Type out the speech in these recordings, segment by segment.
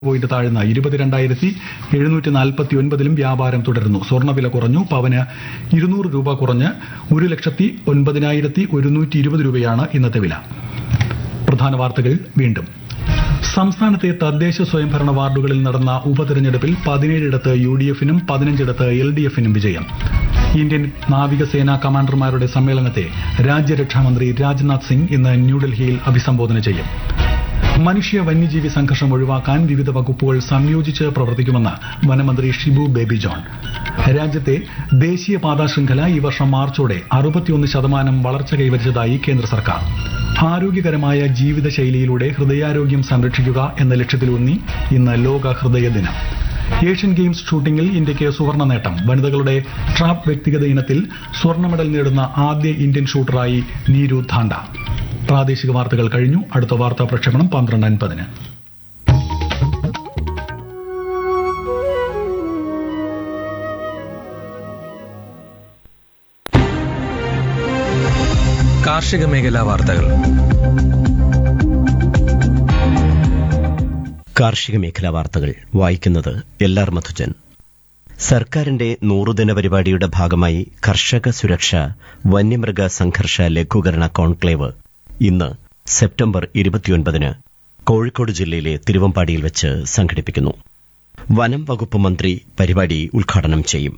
point താഴ്ന്ന് ഇരുപത്തിരണ്ടായിരത്തി എഴുന്നൂറ്റി നാൽപ്പത്തി ഒൻപതിലും വ്യാപാരം തുടരുന്നു സ്വർണ്ണവില കുറഞ്ഞു പവന് ഇരുന്നൂറ് രൂപ കുറഞ്ഞ് ഒരു ലക്ഷത്തി ഒൻപതിനായിരത്തി ഒരുന്നൂറ്റി ഇരുപത് രൂപയാണ് ഇന്നത്തെ വില പ്രധാന വാർത്തകൾ വീണ്ടും സംസ്ഥാനത്തെ തദ്ദേശ സ്വയംഭരണ വാർഡുകളിൽ നടന്ന ഉപതെരഞ്ഞെടുപ്പിൽ പതിനേഴിടത്ത് യു ഡി എഫിനും പതിനഞ്ചിടത്ത് എൽ ഡി എഫിനും വിജയം ഇന്ത്യൻ നാവികസേനാ കമാൻഡർമാരുടെ സമ്മേളനത്തെ രാജ്യരക്ഷാമന്ത്രി രാജ്നാഥ് സിംഗ് ഇന്ന് ന്യൂഡൽഹിയിൽ അഭിസംബോധന ചെയ്യും മനുഷ്യ വന്യജീവി സംഘർഷം ഒഴിവാക്കാൻ വിവിധ വകുപ്പുകൾ സംയോജിച്ച് പ്രവർത്തിക്കുമെന്ന് വനമന്ത്രി ഷിബു ബേബി ജോൺ രാജ്യത്തെ ദേശീയപാതാ ശൃംഖല ഈ വർഷം മാർച്ചോടെ അറുപത്തിയൊന്ന് ശതമാനം വളർച്ച കൈവരിച്ചതായി കേന്ദ്ര സർക്കാർ ആരോഗ്യകരമായ ജീവിതശൈലിയിലൂടെ ഹൃദയാരോഗ്യം സംരക്ഷിക്കുക എന്ന ലക്ഷ്യത്തിലൂന്നി ഇന്ന് ലോക ഹൃദയ ദിനം ഏഷ്യൻ ഗെയിംസ് ഷൂട്ടിംഗിൽ ഇന്ത്യയ്ക്ക് സുവർണ്ണ നേട്ടം വനിതകളുടെ ട്രാപ്പ് വ്യക്തിഗത ഇനത്തിൽ സ്വർണ്ണ മെഡൽ നേടുന്ന ആദ്യ ഇന്ത്യൻ ഷൂട്ടറായി നീരു ധാണ്ട പ്രാദേശിക വാർത്തകൾ കഴിഞ്ഞു അടുത്ത വാർത്താ പ്രക്ഷേപണം പന്ത്രണ്ട് അൻപതിന് കാർഷിക മേഖലാ വാർത്തകൾ കാർഷിക മേഖലാ വാർത്തകൾ വായിക്കുന്നത് എല്ലാർ മധുജൻ സർക്കാരിന്റെ നൂറുദിന പരിപാടിയുടെ ഭാഗമായി കർഷക സുരക്ഷ വന്യമൃഗ സംഘർഷ ലഘൂകരണ കോൺക്ലേവ് ഇന്ന് സെപ്റ്റംബർ ഇരുപത്തിയൊൻപതിന് കോഴിക്കോട് ജില്ലയിലെ തിരുവമ്പാടിയിൽ വെച്ച് സംഘടിപ്പിക്കുന്നു വനം വകുപ്പ് മന്ത്രി പരിപാടി ഉദ്ഘാടനം ചെയ്യും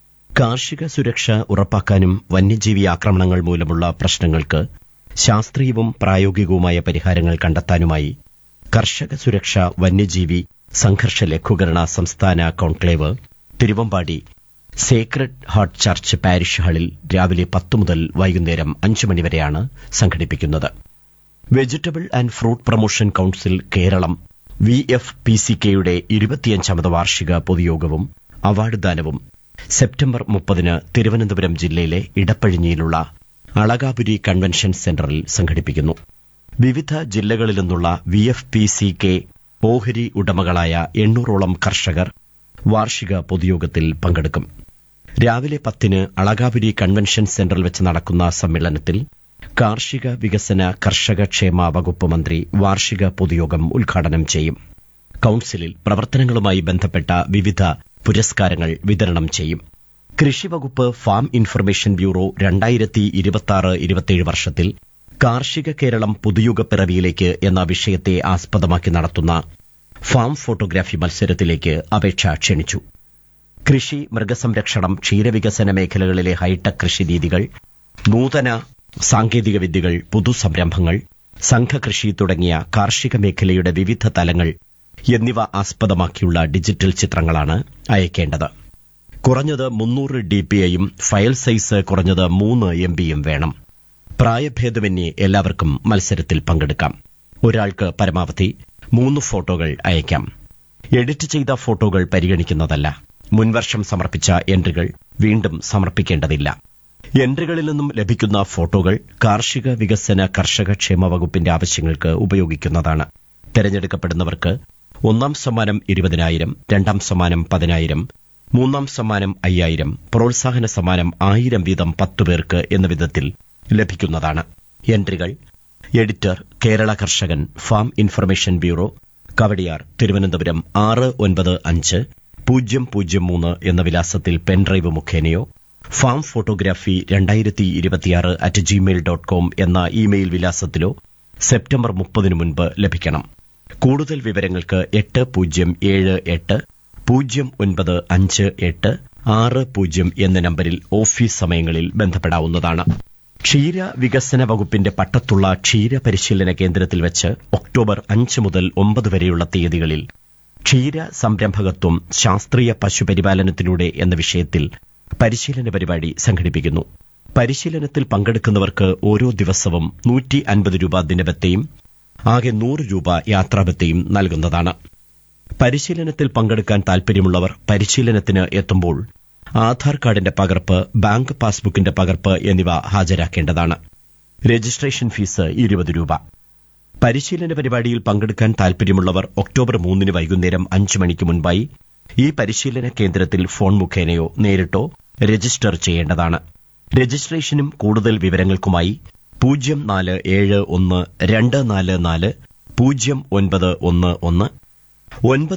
കാർഷിക സുരക്ഷ ഉറപ്പാക്കാനും വന്യജീവി ആക്രമണങ്ങൾ മൂലമുള്ള പ്രശ്നങ്ങൾക്ക് ശാസ്ത്രീയവും പ്രായോഗികവുമായ പരിഹാരങ്ങൾ കണ്ടെത്താനുമായി കർഷക സുരക്ഷ വന്യജീവി സംഘർഷ ലഘൂകരണ സംസ്ഥാന conclave Thiruvambady sacred heart church parish ഹാളിൽ രാവിലെ പത്ത് മുതൽ വൈകുന്നേരം അഞ്ച് മണിവരെയാണ് സംഘടിപ്പിക്കുന്നത് vegetable and fruit promotion council Keralam V F P C കെയുടെ ഇരുപത്തിയഞ്ചാമത് വാർഷിക പൊതുയോഗവും അവാർഡ് ദാനവും സെപ്റ്റംബർ മുപ്പതിന് തിരുവനന്തപുരം ജില്ലയിലെ ഇടപ്പഴിഞ്ഞിയിലുള്ള അളകാപുരി കൺവെൻഷൻ സെന്ററിൽ സംഘടിപ്പിക്കുന്നു വിവിധ ജില്ലകളിൽ നിന്നുള്ള V F P C K ഓഹരി ഉടമകളായ എണ്ണൂറോളം കർഷകർ വാർഷിക പൊതുയോഗത്തിൽ പങ്കെടുക്കും രാവിലെ പത്തിന് അളകാപുരി കൺവെൻഷൻ സെന്ററിൽ വെച്ച് നടക്കുന്ന സമ്മേളനത്തിൽ കാർഷിക വികസന കർഷക ക്ഷേമ വകുപ്പ് മന്ത്രി വാർഷിക പൊതുയോഗം ഉദ്ഘാടനം ചെയ്യും കൌൺസിലിൽ പ്രവർത്തനങ്ങളുമായി ബന്ധപ്പെട്ട വിവിധ പുരസ്കാരങ്ങൾ വിതരണം ചെയ്യും കൃഷിവകുപ്പ് ഫാം ഇൻഫർമേഷൻ ബ്യൂറോ രണ്ടായിരത്തി ഇരുപത്തിയാറ് ഇരുപത്തിയേഴ് വർഷത്തിൽ കാർഷിക കേരളം പുതുയുഗ പിറവിയിലേക്ക് എന്ന വിഷയത്തെ ആസ്പദമാക്കി നടത്തുന്ന ഫാം ഫോട്ടോഗ്രാഫി മത്സരത്തിലേക്ക് അപേക്ഷ ക്ഷണിച്ചു കൃഷി മൃഗസംരക്ഷണം ക്ഷീരവികസന മേഖലകളിലെ ഹൈടെക് കൃഷിരീതികൾ നൂതന സാങ്കേതിക വിദ്യകൾ പുതുസംരംഭങ്ങൾ സംഘകൃഷി തുടങ്ങിയ കാർഷിക മേഖലയുടെ വിവിധ തലങ്ങൾ എന്നിവ ആസ്പദമാക്കിയുള്ള ഡിജിറ്റൽ ചിത്രങ്ങളാണ് അയക്കേണ്ടത് കുറഞ്ഞത് മുന്നൂറ് ഡി പി ഐയും ഫയൽ സൈസ് കുറഞ്ഞത് മൂന്ന് എം ബിയും വേണം പ്രായഭേദമന്യേ എല്ലാവർക്കും മത്സരത്തിൽ പങ്കെടുക്കാം ഒരാൾക്ക് പരമാവധി മൂന്ന് ഫോട്ടോകൾ അയക്കാം എഡിറ്റ് ചെയ്ത ഫോട്ടോകൾ പരിഗണിക്കുന്നതല്ല മുൻവർഷം സമർപ്പിച്ച എൻട്രികൾ വീണ്ടും സമർപ്പിക്കേണ്ടതില്ല എൻട്രികളിൽ നിന്നും ലഭിക്കുന്ന ഫോട്ടോകൾ കാർഷിക വികസന കർഷക ക്ഷേമ വകുപ്പിന്റെ ആവശ്യങ്ങൾക്ക് ഉപയോഗിക്കുന്നതാണ് തെരഞ്ഞെടുക്കപ്പെടുന്നവർക്ക് ഒന്നാം സമ്മാനം ഇരുപതിനായിരം രണ്ടാം സമ്മാനം പതിനായിരം മൂന്നാം സമ്മാനം അയ്യായിരം പ്രോത്സാഹന സമ്മാനം ആയിരം വീതം പത്തു പേർക്ക് എന്ന വിധത്തിൽ ലഭിക്കുന്നതാണ് എൻട്രികൾ editor Kerala Karshakan farm information bureau Kavadiyar Thiruvananthapuram ആറ് ഒൻപത് അഞ്ച് പൂജ്യം പൂജ്യം മൂന്ന് എന്ന വിലാസത്തിൽ പെൻഡ്രൈവ് മുഖേനയോ ഫാം ഫോട്ടോഗ്രാഫി രണ്ടായിരത്തി ഇരുപത്തിയാറ് അറ്റ് ജിമെയിൽ ഡോട്ട് കോം എന്ന ഇമെയിൽ വിലാസത്തിലോ സെപ്റ്റംബർ മുപ്പതിനു മുൻപ് ലഭിക്കണം കൂടുതൽ വിവരങ്ങൾക്ക് എട്ട് പൂജ്യം ഏഴ് എട്ട് പൂജ്യം ഒൻപത് അഞ്ച് എട്ട് ആറ് പൂജ്യം എന്ന നമ്പരിൽ ഓഫീസ് സമയങ്ങളിൽ ബന്ധപ്പെടാവുന്നതാണ് ക്ഷീര വികസന വകുപ്പിന്റെ പട്ടത്തുള്ള ക്ഷീര പരിശീലന കേന്ദ്രത്തിൽ വെച്ച് ഒക്ടോബർ അഞ്ച് മുതൽ ഒമ്പത് വരെയുള്ള തീയതികളിൽ ക്ഷീര സംരംഭകത്വം ശാസ്ത്രീയ പശുപരിപാലനത്തിലൂടെ എന്ന വിഷയത്തിൽ പരിശീലന പരിപാടി സംഘടിപ്പിക്കുന്നു പരിശീലനത്തിൽ പങ്കെടുക്കുന്നവർക്ക് ഓരോ ദിവസവും നൂറ്റി അൻപത് രൂപ ദിനബത്തെയും ആകെ നൂറ് രൂപ യാത്രാബത്തെയും നൽകുന്നതാണ് പരിശീലനത്തിൽ പങ്കെടുക്കാൻ താൽപര്യമുള്ളവർ പരിശീലനത്തിന് എത്തുമ്പോൾ ആധാർ കാർഡിന്റെ പകർപ്പ് ബാങ്ക് പാസ്ബുക്കിന്റെ പകർപ്പ് എന്നിവ ഹാജരാക്കേണ്ടതാണ് രജിസ്ട്രേഷൻ ഫീസ് ഇരുപത് രൂപ പരിശീലന പരിപാടിയിൽ പങ്കെടുക്കാൻ താൽപര്യമുള്ളവർ ഒക്ടോബർ മൂന്നിന് വൈകുന്നേരം അഞ്ച് മണിക്ക് മുൻപായി ഈ പരിശീലന കേന്ദ്രത്തിൽ ഫോൺ മുഖേനയോ നേരിട്ടോ രജിസ്റ്റർ ചെയ്യേണ്ടതാണ് രജിസ്ട്രേഷനും കൂടുതൽ വിവരങ്ങൾക്കുമായി പൂജ്യം നാല് ഏഴ് ഒന്ന് രണ്ട് നാല് നാല് പൂജ്യം ഒൻപത് ഒന്ന് ഒന്ന് ഒൻപത്